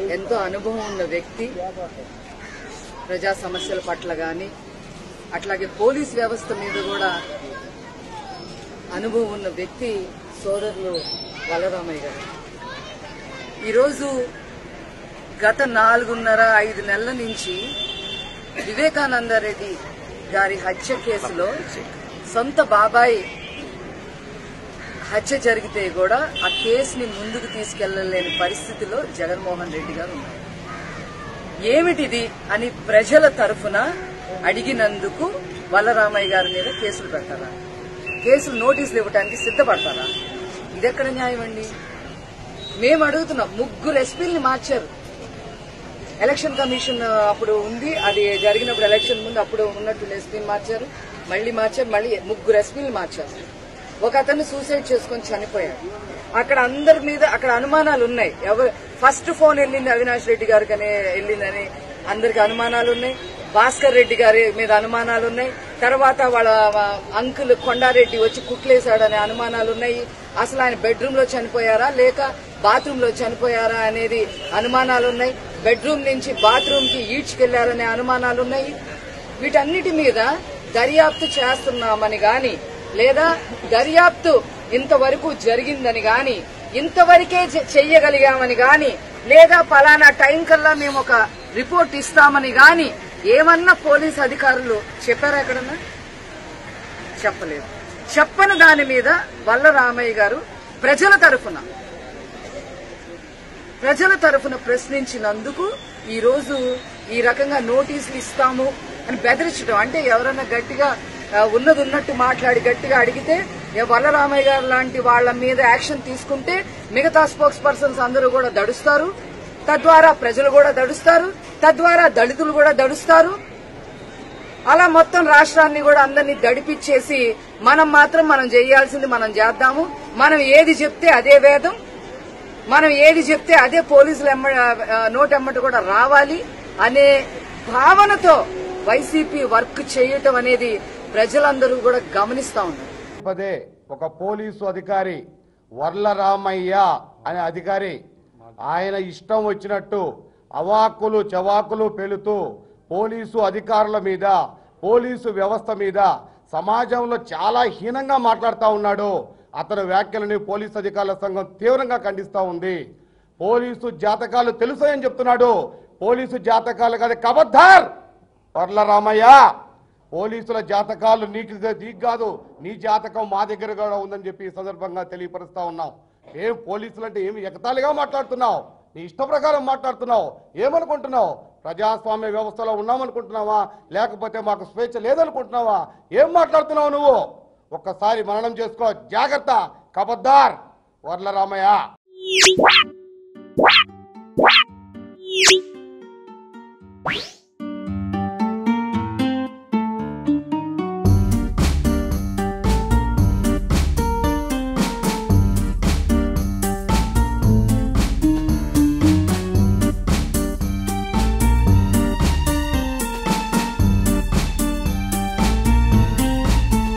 ఎంతో అనుభవం ఉన్న వ్యక్తి ప్రజా సమస్యల పట్ల గాని అట్లాగే పోలీస్ వ్యవస్థ మీద కూడా అనుభవం ఉన్న వ్యక్తి సోదరులు వలరామయ్య గారు ఈరోజు గత నాలుగున్నర ఐదు నెలల నుంచి వివేకానందరెడ్డి గారి హత్య కేసులో సొంత బాబాయ్ హత్య జరిగితే కూడా ఆ కేసుని ముందుకు తీసుకెళ్లలేని పరిస్థితిలో జగన్మోహన్ రెడ్డి గారు ఉన్నారు ఏమిటిది అని ప్రజల తరఫున అడిగినందుకు వల్లరామయ్య గారి మీద కేసులు పెట్టారా కేసులు నోటీసులు ఇవ్వడానికి సిద్ధపడతారా ఇదెక్కడ న్యాయం అండి మేము అడుగుతున్నాం ముగ్గురు ఎస్పీల్ని మార్చారు ఎలక్షన్ కమిషన్ అప్పుడు ఉంది అది జరిగినప్పుడు ఎలక్షన్ ముందు అప్పుడు ఉన్నట్టు ఎస్పీని మార్చారు మళ్ళీ మార్చారు మళ్ళీ ముగ్గురు ఎస్పీలు మార్చారు ఒక అతను సూసైడ్ చేసుకొని చనిపోయాడు అక్కడ అందరి మీద అక్కడ అనుమానాలు ఉన్నాయి ఎవరు ఫస్ట్ ఫోన్ వెళ్ళింది అవినాష్ రెడ్డి గారికి అనే వెళ్ళిందని అందరికి అనుమానాలు ఉన్నాయి భాస్కర్ రెడ్డి గారి మీద అనుమానాలు ఉన్నాయి తర్వాత వాళ్ళ అంకుల్ కొండారెడ్డి వచ్చి కుట్లేశాడనే అనుమానాలు ఉన్నాయి అసలు ఆయన బెడ్రూమ్ లో చనిపోయారా లేక బాత్రూమ్ లో చనిపోయారా అనేది అనుమానాలు ఉన్నాయి బెడ్రూమ్ నుంచి బాత్రూమ్ కి ఈడ్చుకెళ్లారనే అనుమానాలు ఉన్నాయి వీటన్నిటి మీద దర్యాప్తు చేస్తున్నామని గాని లేదా దర్యాప్తు ఇంతవరకు జరిగిందని గాని ఇంతవరకే చె- చెయ్యగలిగామని గాని లేదా పలానా టైం కల్లా మేము ఒక రిపోర్ట్ ఇస్తామని గాని ఏమన్నా పోలీస్ అధికారులు చెప్పారా ఎక్కడన్నా చెప్పలేదు చెప్పని దాని మీద వల్ల రామయ్య గారు ప్రజల తరఫున ప్రజల తరఫున ప్రశ్నించినందుకు ఈ రోజు ఈ రకంగా నోటీసులు ఇస్తాము అని బెదిరించడం అంటే ఎవరైనా గట్టిగా ఆ, ఉన్నది ఉన్నట్టు మాట్లాడి గట్టిగా అడిగితే ఏ వల్లరామయ్య గారు లాంటి వాళ్ళ మీద యాక్షన్ తీసుకుంటే మిగతా స్పోక్స్ పర్సన్స్ అందరూ కూడా దడుస్తారు తద్వారా ప్రజలు కూడా దడుస్తారు తద్వారా దళితులు కూడా దడుస్తారు అలా మొత్తం రాష్ట్రాన్ని కూడా అందరినీ దడిపిచ్చేసి మనం మాత్రం మనం చేయాల్సింది మనం చేద్దాము మనం ఏది చెప్తే అదే వేదం మనం ఏది చెప్తే అదే పోలీసులు ఎమ్మ ఆ, నోటెమ్మట కూడా రావాలి అనే భావనతో వైసీపీ వర్క్ చేయటం అనేది ప్రజలందరూ కూడా గమనిస్తా ఉన్నారు పదే ఒక పోలీసు అధికారి వర్ల రామయ్య అనే అధికారి ఆయన ఇష్టం వచ్చినట్టు అవాకులు చవాకులు పెలుతూ పోలీసు అధికారుల మీద పోలీసు వ్యవస్థ మీద సమాజంలో చాలా హీనంగా మాట్లాడుతూ ఉన్నాడు అతని వ్యాఖ్యలని పోలీసు అధికారుల సంఘం తీవ్రంగా ఖండిస్తూ ఉంది పోలీసు జాతకాలు తెలుసాయని చెప్తున్నాడు పోలీసు జాతకాలు కాదు కబద్దార్ వర్ల రామయ్య పోలీసుల జాతకాలు నీకు నీకు కాదు నీ జాతకం మా దగ్గర కూడా ఉందని చెప్పి ఈ సందర్భంగా తెలియపరుస్తా ఉన్నాం ఏం పోలీసులు అంటే ఏమి ఎగతాళిగా మాట్లాడుతున్నావు నీ ఇష్ట ప్రకారం మాట్లాడుతున్నావు ఏమనుకుంటున్నావు ప్రజాస్వామ్య వ్యవస్థలో ఉన్నామనుకుంటున్నావా లేకపోతే మాకు స్వేచ్ఛ లేదనుకుంటున్నావా ఏం మాట్లాడుతున్నావు నువ్వు ఒక్కసారి మననం చేసుకో జాగ్రత్త కబద్దార్ వర్ల రామయ్య